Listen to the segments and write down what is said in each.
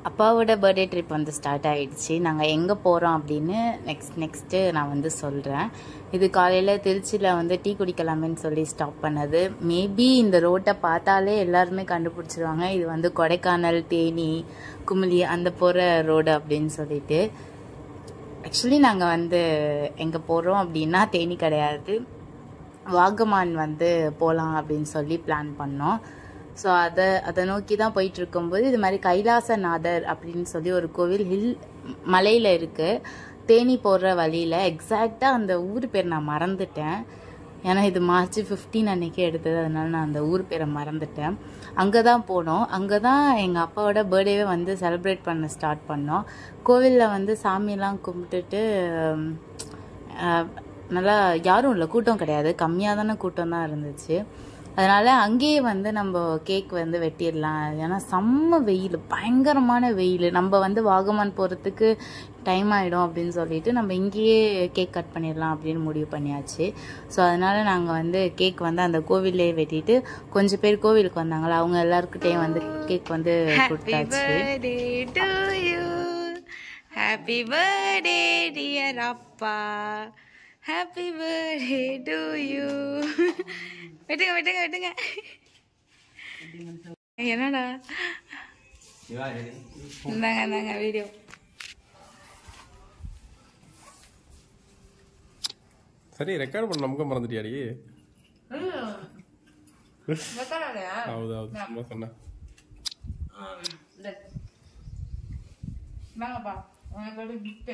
அப்பாவோட birthday trip வந்து start ஆயிடுச்சு நாங்கள் எங்கே போகிறோம் அப்படின்னு நெக்ஸ்ட் நெக்ஸ்ட்டு நான் வந்து சொல்கிறேன் இது காலையில் திருச்சியில் வந்து டீ குடிக்கலாமேன்னு சொல்லி ஸ்டாப் பண்ணது மேபி இந்த ரோட்டை பார்த்தாலே எல்லாருமே கண்டுபிடிச்சிருவாங்க இது வந்து கொடைக்கானல் தேனி குமிளி அந்த போகிற ரோடு அப்படின்னு சொல்லிட்டு ஆக்சுவலி நாங்கள் வந்து எங்கே போகிறோம் அப்படின்னா தேனி கிடையாது வாகமான் வந்து போகலாம் அப்படின்னு சொல்லி பிளான் பண்ணோம் ஸோ அதை அதை நோக்கி தான் போயிட்டு இருக்கும்போது இது மாதிரி கைலாசநாதர் அப்படின்னு சொல்லி ஒரு கோவில் ஹில் மலையில் இருக்குது தேனி போடுற வழியில் எக்ஸாக்டாக அந்த ஊர் பேர் நான் மறந்துட்டேன் ஏன்னா இது மார்ச் ஃபிஃப்டீன் அன்னைக்கு எடுத்தது அதனால நான் அந்த ஊர் பேரை மறந்துட்டேன் அங்கே தான் போனோம் அங்கே தான் எங்கள் அப்பாவோட பர்த்டேவே வந்து செலிப்ரேட் பண்ண ஸ்டார்ட் பண்ணோம் கோவிலில் வந்து சாமியெல்லாம் கும்பிட்டுட்டு அஹ், நல்லா யாரும் இல்லை கூட்டம் கிடையாது கம்மியாக தானே கூட்டம் தான் இருந்துச்சு அதனால அங்கேயே வந்து நம்ம கேக் வந்து வெட்டிடலாம் ஏன்னா செம்ம வெயில் பயங்கரமான வெயில் நம்ம வந்து வாகமான் போகிறதுக்கு டைம் ஆகிடும் அப்படின்னு சொல்லிட்டு நம்ம இங்கேயே கேக் கட் பண்ணிடலாம் அப்படின்னு முடிவு பண்ணியாச்சு ஸோ அதனால நாங்கள் வந்து கேக் வந்து அந்த கோவிலே வெட்டிட்டு கொஞ்சம் பேர் கோவிலுக்கு வந்தாங்களா அவங்க எல்லாருக்கிட்டையும் வந்து கேக் வந்து கொடுத்தாச்சு birthday to you. Happy birthday, dear அப்பா ஹாப்பி பர்த்டே டு யூ வெட்டுங்க வெட்டுங்க வெட்டுங்க என்னடா இந்தாங்க இந்தாங்க வீடியோ சரி ரெக்கார்ட் பண்ண நமக்கு மறந்துட்டியாடி ಹೌದು ಹೌದು ತುಂಬಾ ಸಣ್ಣ வாங்கப்பா உனக்கு கிஃப்ட்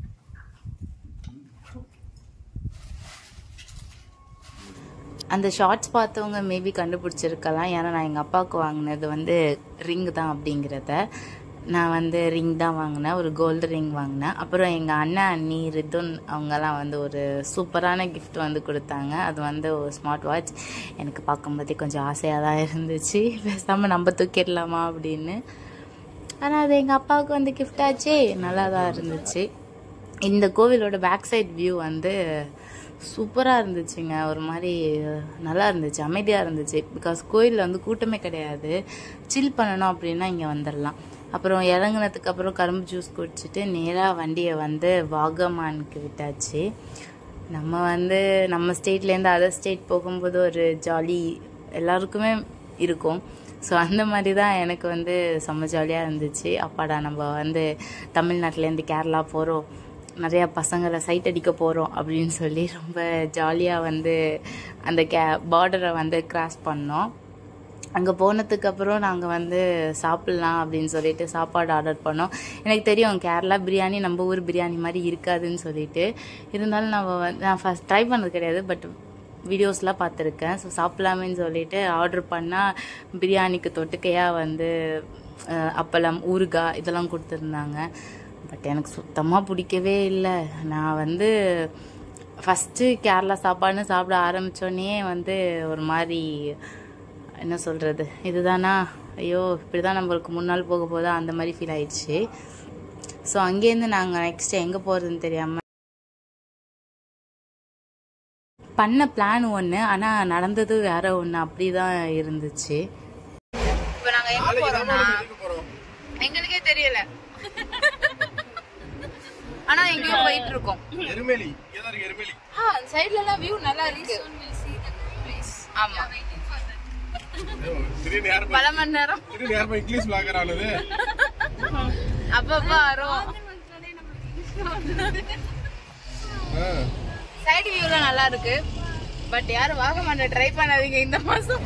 அந்த ஷார்ட்ஸ் பார்த்தவங்க மேபி கண்டுபிடிச்சிருக்கலாம் ஏன்னா நான் எங்கள் அப்பாவுக்கு வாங்கினது வந்து ரிங் தான் அப்படிங்கிறத நான் வந்து ரிங் தான் வாங்கினேன் ஒரு கோல்டு ரிங் வாங்கினேன் அப்புறம் எங்கள் அண்ணன் அண்ணி ரிதுன் அவங்கெல்லாம் வந்து ஒரு சூப்பரான gift வந்து கொடுத்தாங்க அது வந்து ஒரு ஸ்மார்ட் வாட்ச் எனக்கு பார்க்கும்போதே கொஞ்சம் ஆசையாக தான் இருந்துச்சு பேசாமல் நம்ம தூக்கிடலாமா அப்படின்னு ஆனால் அது எங்கள் அப்பாவுக்கு வந்து gift ஆச்சே நல்லா தான் இருந்துச்சு இந்த கோவிலோட பேக் சைட் வியூ வந்து சூப்பராக இருந்துச்சுங்க ஒரு மாதிரி நல்லா இருந்துச்சு அமைதியாக இருந்துச்சு பிகாஸ் கோயிலில் வந்து கூட்டமே கிடையாது சில் பண்ணணும் அப்படின்னா இங்கே வந்துடலாம் அப்புறம் இறங்குனதுக்கு அப்புறம் கரும்பு ஜூஸ் குடிச்சிட்டு நேராக வண்டியை வந்து வாகமானுக்கு விட்டாச்சு நம்ம வந்து நம்ம ஸ்டேட்லேருந்து அதர் ஸ்டேட் போகும்போது ஒரு ஜாலி எல்லாருக்குமே இருக்கும் ஸோ அந்த மாதிரி தான் எனக்கு வந்து செம்ம ஜாலியாக இருந்துச்சு அப்பாடா நம்ம வந்து தமிழ்நாட்டிலேருந்து கேரளா போகிறோம் நிறையா பசங்களை சைட் அடிக்க போகிறோம் அப்படின்னு சொல்லி ரொம்ப ஜாலியாக வந்து அந்த கே பார்டரை வந்து கிராஸ் பண்ணோம் அங்கே போனதுக்கப்புறம் நாங்கள் வந்து சாப்பிட்லாம் அப்படின்னு சொல்லிட்டு சாப்பாடு ஆர்டர் பண்ணோம் எனக்கு தெரியும் கேரளா பிரியாணி நம்ம ஊர் பிரியாணி மாதிரி இருக்காதுன்னு சொல்லிட்டு இருந்தாலும் நம்ம வந்து நான் ஃபஸ்ட் ட்ரை பண்ணது கிடையாது பட் வீடியோஸ்லாம் பார்த்துருக்கேன் ஸோ சாப்பிட்லாமேன்னு சொல்லிட்டு ஆர்டர் பண்ணால் பிரியாணிக்கு தொட்டுக்கையாக வந்து அஹ், அப்பளம் ஊறுகாய் இதெல்லாம் கொடுத்துருந்தாங்க பட் எனக்கு சுத்தமாக பிடிக்கவே இல்லை நான் வந்து ஃபஸ்ட்டு கேரளா சாப்பாடுன்னு சாப்பிட ஆரம்பித்தோடனே வந்து ஒரு மாதிரி என்ன சொல்கிறது இதுதானா ஐயோ இப்படி தான் நம்மளுக்கு முன்னால் போக போதா அந்த மாதிரி ஃபீல் ஆயிடுச்சு ஸோ அங்கேருந்து நாங்கள் நெக்ஸ்ட் எங்கே போகிறதுன்னு தெரியாமல் பண்ண பிளான் ஒன்று ஆனால் நடந்தது வேற ஒன்று அப்படி தான் இருந்துச்சு இப்போ நாங்க எங்க போறோம்னா எங்களுக்கே தெரியல ஆனா எங்கேயோ போயிட்டு இருக்கோம் எருமேலி இங்கே இருக்கு எருமேலி ஆ சைடுல எல்லாம் வியூ நல்லா இருக்கு ஆமா திடீர்னு யார் பல மணி நேரம் திடீர்னு யார் இங்கிலீஷ் பிளாகர் ஆனது அப்பப்ப வரும் ஆ. சைடு வியூலாம் நல்லா இருக்கு பட் யாரும் வாகமாண்ட ட்ரை பண்ணாதீங்க இந்த மாசம்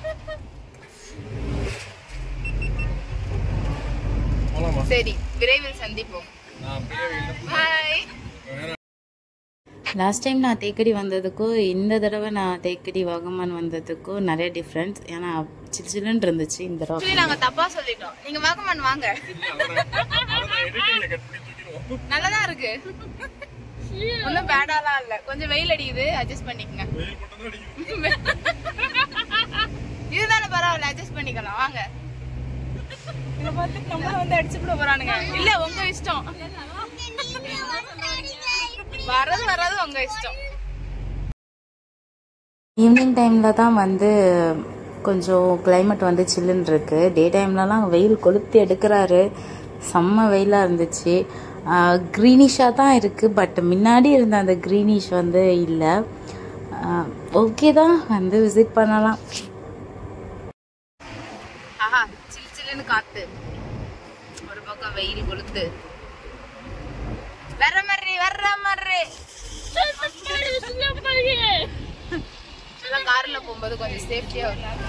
போலாமா சரி விரைவில் சந்திப்போம் நான் அப்படியே வெளில பாய் லாஸ்ட் டைம் நான் தேக்கடி வந்ததுக்கும் இந்த தடவை நான் தேக்கடி வாகமான் வந்ததுக்கும் நிறைய டிஃப்ரென்ஸ் ஏன்னா சில்லு சில்லுன்னு இருந்துச்சு இந்த தடவை ஆக்சுவலி நாங்க தப்பா சொல்லிட்டோம் நீங்க வாகமான் வாங்க எடிட்டிங்ல கட் பண்ணி தூக்கிடுவோம் நல்லாதான் இருக்கு ஒன்றும் பேடாலாம் இல்ல கொஞ்சம் வெயில் அடிக்குது அட்ஜஸ்ட் பண்ணிக்கங்க வெயில் மட்டும் தான் அடிக்குது இதுதானே பரவாயில்ல அட்ஜஸ்ட் பண்ணிக்கலாம் வாங்க இத பார்த்து நம்மள வந்து அடிச்சு விட போறானுங்க இல்ல உங்க இஷ்டம் வர்றது வர்றது உங்க இஷ்டம் ஈவினிங் டைமில் தான் வந்து கொஞ்சம் climate வந்து சில்லுன்னு இருக்கு டே டைம்லலாம் வெயில் கொளுத்தி எடுக்கிறாரு செம்ம வெயிலாக இருந்துச்சு க்ரீனிஷாக தான் இருக்குது பட் முன்னாடி இருந்த அந்த க்ரீனிஷ் வந்து இல்லை ஓகே தான் வந்து விசிட் பண்ணலாம் ஆஹா சில்லு சில்லுன்னு காத்து ஒரு பக்கம் வெயில் கொளுத்து வர மாதிரி வர்ற மாதிரி எல்லாம் கார்ல போகும்போது கொஞ்சம் சேஃப்டியா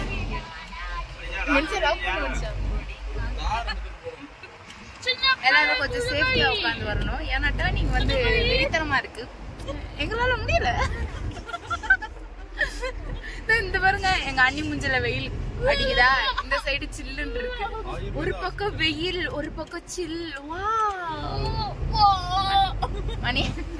எல்லாரும் கொஞ்சம் சேஃப்டியா உட்காந்து வரணும் ஏன்னா டேர்னிங் வந்து வெறித்தனமா இருக்கு எங்களால முடியல இதோ இந்த பாருங்க எங்க அண்ணி முஞ்சில வெயில் அடிக்குதா இந்த சைடு சில்லுன்னு இருக்கு ஒரு பக்கம் வெயில் ஒரு பக்கம் சில் வா மணி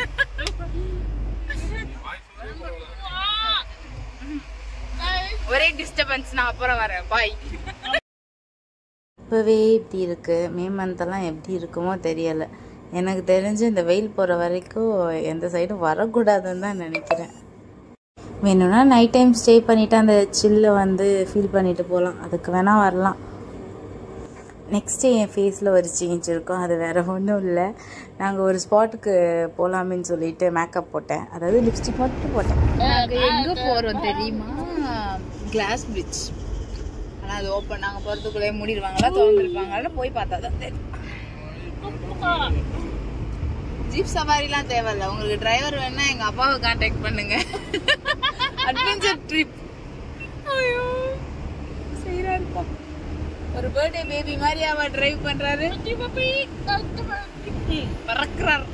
ஒரே டிஸ்டர்பன்ஸ் நான் அப்புறம் வரேன் பாய் இப்போவே இப்படி இருக்குது மே மந்தெல்லாம் எப்படி இருக்குமோ தெரியலை எனக்கு தெரிஞ்சு இந்த வெயில் போகிற வரைக்கும் எந்த சைடும் வரக்கூடாதுன்னு தான் நினைக்கிறேன் வேணும்னா நைட் டைம் ஸ்டே பண்ணிவிட்டு அந்த சில்லை வந்து ஃபீல் பண்ணிட்டு போகலாம் அதுக்கு வேணால் வரலாம் நெக்ஸ்ட்டு என் ஃபேஸில் ஒரு சேஞ்ச் இருக்கும் அது வேறு ஒன்றும் இல்லை நாங்கள் ஒரு ஸ்பாட்டுக்கு போகலாமேன்னு சொல்லிட்டு மேக்கப் போட்டேன் அதாவது லிப்ஸ்டிக் மட்டும் போட்டேன் நாங்க எங்க போறோம் தெரியுமா கிளாஸ் பிரிட்ஜ் ஆனா அது ஓப்பன் நாங்க போறதுக்குள்ளே மூடிடுவாங்களா திறந்துருப்பாங்களா போய் பார்த்தா தான் தெரியும் ஜீப் சவாரிலாம் தேவையில்ல உங்களுக்கு டிரைவர் வேணா எங்க அப்பாவை கான்டாக்ட் பண்ணுங்க அட்வென்ச்சர் ட்ரிப் ஐயோ சரியா இருப்பா ஒரு பர்த்டே பேபி மாதிரி அவ டிரைவ் பண்றாரு ம், பறக்குறார்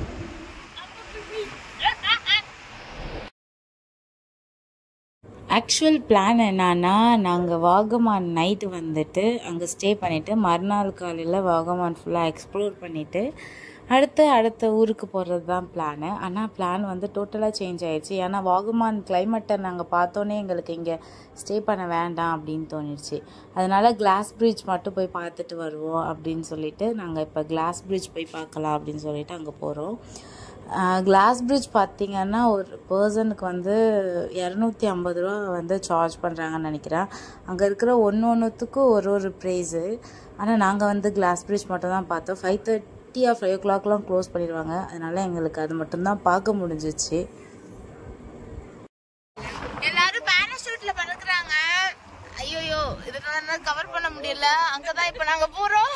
ஆக்சுவல் பிளான் என்னன்னா நாங்கள் வாகமான் நைட்டு வந்துட்டு அங்கே ஸ்டே பண்ணிவிட்டு மறுநாள் காலையில் வாகமான் ஃபுல்லாக எக்ஸ்ப்ளோர் பண்ணிவிட்டு அடுத்து அடுத்த ஊருக்கு போகிறது தான் பிளானு ஆனால் பிளான் வந்து டோட்டலாக சேஞ்ச் ஆயிடுச்சு ஏன்னா வாகமான் கிளைமேட்டை நாங்கள் பார்த்தோன்னே எங்களுக்கு இங்கே ஸ்டே பண்ண வேண்டாம் அப்படின்னு தோணிடுச்சு அதனால் கிளாஸ் பிரிட்ஜ் மட்டும் போய் பார்த்துட்டு வருவோம் அப்படின்னு சொல்லிட்டு நாங்கள் இப்போ கிளாஸ் பிரிட்ஜ் போய் பார்க்கலாம் அப்படின்னு சொல்லிட்டு அங்கே போகிறோம் கிளாஸ் பிரிட்ஜ் பார்த்தீங்கன்னா ஒரு பர்சனுக்கு வந்து இரநூத்தி ஐம்பது ரூபா வந்து சார்ஜ் பண்ணுறாங்கன்னு நினைக்கிறேன் அங்கே இருக்கிற ஒன்று ஒன்றுத்துக்கும் ஒரு ஒரு ப்ரைஸு ஆனால் நாங்கள் வந்து கிளாஸ் பிரிட்ஜ் மட்டும் தான் பார்த்தோம் ஃபைவ் தேர்ட்டி ஆர் ஃபைவ் ஓ கிளாக்லாம் க்ளோஸ் பண்ணிடுவாங்க அதனால எங்களுக்கு அது மட்டும்தான் பார்க்க முடிஞ்சிச்சு எல்லாரும் பேராஷூட்ல பறக்குறாங்க ஐயோயோ இதுக்கு கவர் பண்ண முடியல அங்கதான் இப்ப நாங்க போறோம்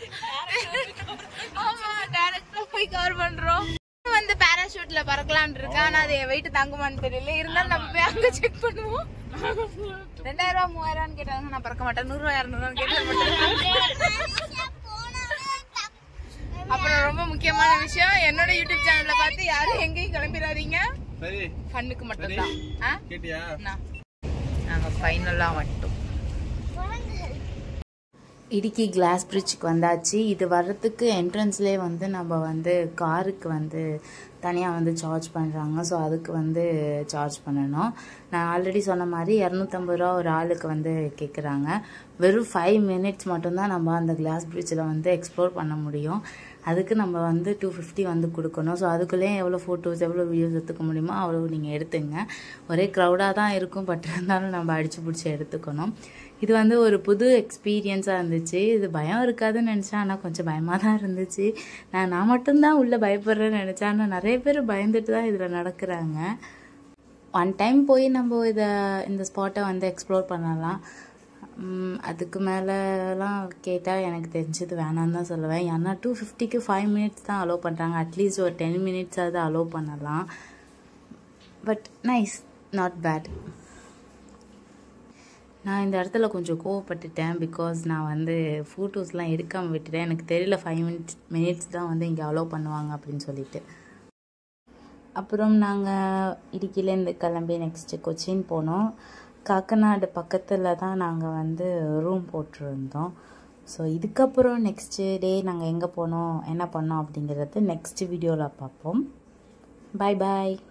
ஆமா டைரக்டா போய் கவர் பண்றோம் வந்து பேராஷூட்ல பறக்கலாம்னு இருக்கேன் ஆனா அது என் வெயிட் தாங்குமான்னு தெரியல இருந்தாலும் நம்ம போய் அங்க செக் பண்ணுவோம் ரெண்டாயிரம் ரூபா மூவாயிரம் கேட்டாங்க நான் பறக்க மாட்டேன் நூறு ரூபா இரநூறுவா கேட்டு அப்புறம் ரொம்ப முக்கியமான விஷயம் என்னோட யூடியூப் சேனல்ல பார்த்து யாரும் எங்கேயும் கிளம்பிடாதீங்க சரி ஃபன்னுக்கு மட்டும்தான் ஆ கேட்டியா நாங்க ஃபைனலா வந்துட்டோம் இடுக்கி கிளாஸ் பிரிட்ஜுக்கு வந்தாச்சு இது வர்றதுக்கு என்ட்ரன்ஸ்லேயே வந்து நம்ம வந்து காருக்கு வந்து தனியாக வந்து சார்ஜ் பண்ணுறாங்க ஸோ அதுக்கு வந்து சார்ஜ் பண்ணணும் நான் ஆல்ரெடி சொன்ன மாதிரி இரநூத்தம்பது ரூபா ஒரு ஆளுக்கு வந்து கேட்குறாங்க வெறும் ஃபைவ் மினிட்ஸ் மட்டும்தான் நம்ம அந்த கிளாஸ் பிரிட்ஜில் வந்து எக்ஸ்ப்ளோர் பண்ண முடியும் அதுக்கு நம்ம வந்து டூ ஃபிஃப்டி வந்து கொடுக்கணும் ஸோ அதுக்குள்ளேயே எவ்வளோ ஃபோட்டோஸ் எவ்வளோ வீடியோஸ் எடுத்துக்க முடியுமோ அவ்வளோ நீங்கள் எடுத்துங்க ஒரே க்ரௌடாக தான் இருக்கும் பட் இருந்தாலும் நம்ம அடிச்சு பிடிச்சி எடுத்துக்கணும் இது வந்து ஒரு புது எக்ஸ்பீரியன்ஸாக இருந்துச்சு இது பயம் இருக்காதுன்னு நினச்சேன் ஆனால் கொஞ்சம் பயமாக தான் இருந்துச்சு நான் நான் மட்டும்தான் உள்ளே பயப்படுறேன்னு நினச்சேன் ஆனால் நிறைய பேர் பயந்துட்டு தான் இதில் நடக்கிறாங்க ஒன் டைம் போய் நம்ம இதை இந்த ஸ்பாட்டை வந்து எக்ஸ்ப்ளோர் பண்ணலாம் உம், அதுக்கு மேலெலாம் கேட்டால் எனக்கு தெரிஞ்சது வேணான்னு தான் சொல்லுவேன் ஏன்னா டூ ஃபிஃப்டிக்கு ஃபைவ் மினிட்ஸ் தான் அலோவ் பண்ணுறாங்க அட்லீஸ்ட் ஒரு டென் மினிட்ஸாவது அலோவ் பண்ணலாம் பட் நைஸ் நாட் பேட் நான் இந்த இடத்துல கொஞ்சம் கோவப்பட்டுட்டேன் பிகாஸ் நான் வந்து ஃபோட்டோஸ்லாம் எடுக்காமல் விட்டுட்டேன் எனக்கு தெரியல ஃபைவ் மினிட்ஸ் மினிட்ஸ் தான் வந்து இங்கே அலோவ் பண்ணுவாங்க அப்படின்னு சொல்லிட்டு அப்புறம் நாங்கள் இடுக்கிலேருந்து கிளம்பி நெக்ஸ்ட்டு கொச்சின் போனோம் காக்கநாடு பக்கத்தில் தான் நாங்கள் வந்து ரூம் போட்டிருந்தோம் ஸோ இதுக்கப்புறம் நெக்ஸ்ட்டு டே நாங்கள் எங்கே போனோம் என்ன பண்ணோம் அப்படிங்கிறது நெக்ஸ்ட் வீடியோவில் பார்ப்போம் பாய் பாய்